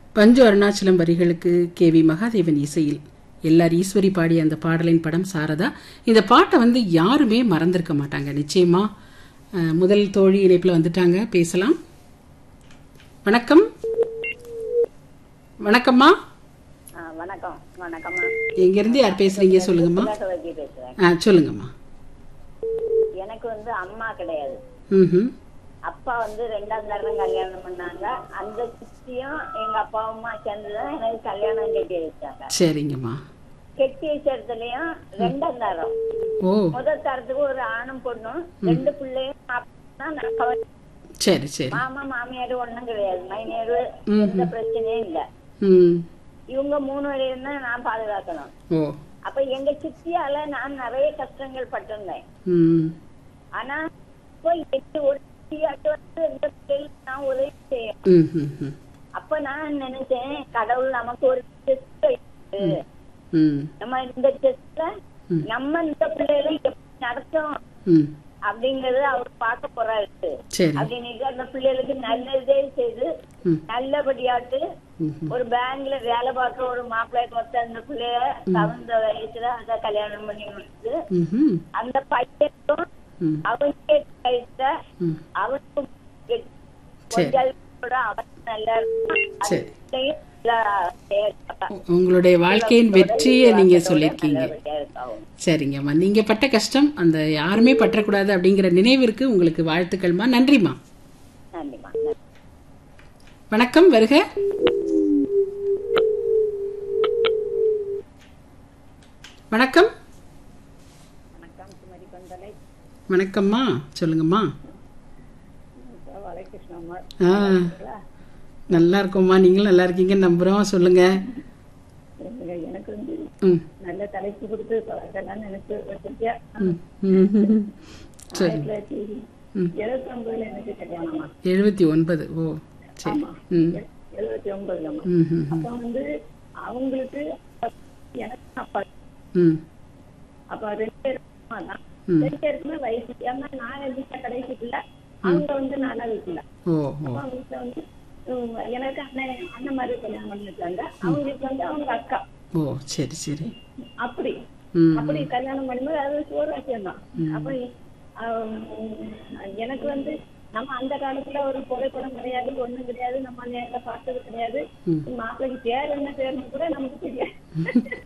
பஞ்சு அருணாச்சலம் வரிகளுக்கு K V Mahadevan இசையில் எல்லார் ஈஸ்வரி பாடிய அந்த பாடலின் படம் சாரதா இந்த பாட்டை வந்து யாருமே மறந்திருக்க மாட்டாங்க நிச்சயமா அஹ், முதல் தோழி இணைப்புல வந்துட்டாங்க பேசலாம் வணக்கம் வணக்கம்மா ஆ, வணக்கம் வணக்கம்மா எங்க இருந்து யார் பேசுறீங்க சொல்லுங்கம்மா சுதாகவதி பேசுறேன் ஆ சொல்லுங்கம்மா எனக்கு வந்து அம்மா கிடையாது ம் அப்பா வந்து ரெண்டாம் தரம் கல்யாணம் பண்ணாங்க அந்த சித்தியும் எங்க அப்பா அம்மா சேர்ந்துதான் எனக்கு கல்யாணம் கட்டி வச்சாங்க சரிங்கம்மா கெட்டி வச்சதுலயும் ரெண்டாம் தரம் ஓ முதல் தரத்துக்கு ஒரு ஆணும் பொண்ணும் ரெண்டு பிள்ளையும் அப்பா நான் கவ- சரி சரி மாமா மாமியார் ஒண்ணும் கிடையாது மைனியார் எந்த பிரச்சனையும் இல்ல ம் இவங்க மூணு வரையும் தான் நான் பாதுகாக்கணும் ஓ அப்ப எங்க சித்தியால நான் நிறைய கஷ்டங்கள் பட்டிருந்தேன் ம் ஆனா இப்போ எட்டு ஒரு சித்தியாட்டு வந்து இந்த பிள்ளைகளுக்கு நான் உதவி செய்யணும் ம் ம் ம் அப்ப நான் நினைச்சேன் கடவுள் நமக்கு ஒரு டெஸ்ட் வைத்து ம் நம்ம இந்த டெஸ்ட்ல நம்ம இந்த பிள்ளைகளை எப்படி நடத்தோம் ம் அப்படிங்கறது அவர் பார்க்க போறாரு சரி அப்படின்னு அந்த பிள்ளைகளுக்கு நல்லதே செய்து ம். நல்லபடியாட்டு ம் ஒரு பேங்க்ல வேலை பார்க்க ஒரு மாப்பிள்ளை கொடுத்த அந்த பிள்ளைய தகுந்த வயசுல அந்த கல்யாணம் பண்ணி கொடுத்து ம்ஹும். அந்த பையனுக்கும் ம் அவங்க கழித்த ம் அவனுக்கும் சரி. கொஞ்சம் கூட அவன் நல்லா இருப்பான். சரி அதுலயும் நல்லா செயல்பட்டான். உ- உங்களுடைய வாழ்க்கையின் வெற்றியை நீங்க சொல்லியிருக்கீங்க நல்லபடியா இருக்காவும். சரிங்கம்மா நீங்க பட்ட கஷ்டம் அந்த யாருமே பற்றக்கூடாது அப்படிங்கிற நினைவிற்கு உங்களுக்கு வாழ்த்துக்கள்மா நன்றிம்மா நன்றிம்மா வணக்கம் வருக வணக்கம் வணக்கம் சுமதி கொந்தலை வணக்கம்மா சொல்லுங்கம்மா வலைகிருஷ்ணம்மா ஆ நல்லா இருக்கோம்மா நீங்களும் நல்லா இருக்கீங்கன்னு நம்புறோம் சொல்லுங்க எனக்கு வந்து ம் நல்ல தலைப்பு கொடுத்து அதெல்லாம் நினைச்சு வச்சிருக்கேன் ம், ம், ம். சரி ஆயிரத்தி தொள்ளாயிரத்தி எழுபத்தி ஒன்பதுல எனக்கு கல்யாணமா எழுபத்தி ஒன்பது ஓ சரி ம் எழுபத்தி ஒன்பதுலமா ம் ம், அப்ப வந்து அவங்களுக்கு எனக்கு அப்பா ம் அப்ப ரெண்டு பேரும் அம்மா தான் ம். ரெண்டு பேருக்குமே வயசு ஏன்னா நான் வீட்டுல கடைசி பிள்ளை அவங்க வந்து நானா வீட்டுல ஓ ஓ அப்ப வீட்டுல வந்து உம், எனக்கு அண்ணன் அண்ணன் மாதிரி கல்யாணம் பண்ணிருக்காங்க அவங்களுக்கு வந்து அவங்க அக்கா ஓ சரி சரி அப்படி ம் அப்படி கல்யாணம் பண்ணும்போது அது சோராசியம் தான் அப்ப ஆம், எனக்கு வந்து நம்ம அந்த காலத்துல ஒரு புகைப்படம் கிடையாது ஒண்ணும் கிடையாது நம்ம நேரில் பார்த்தது கிடையாது மாப்பிள்ளைக்கு பேர் என்ன பேருன்னு கூட நமக்கு தெரியாது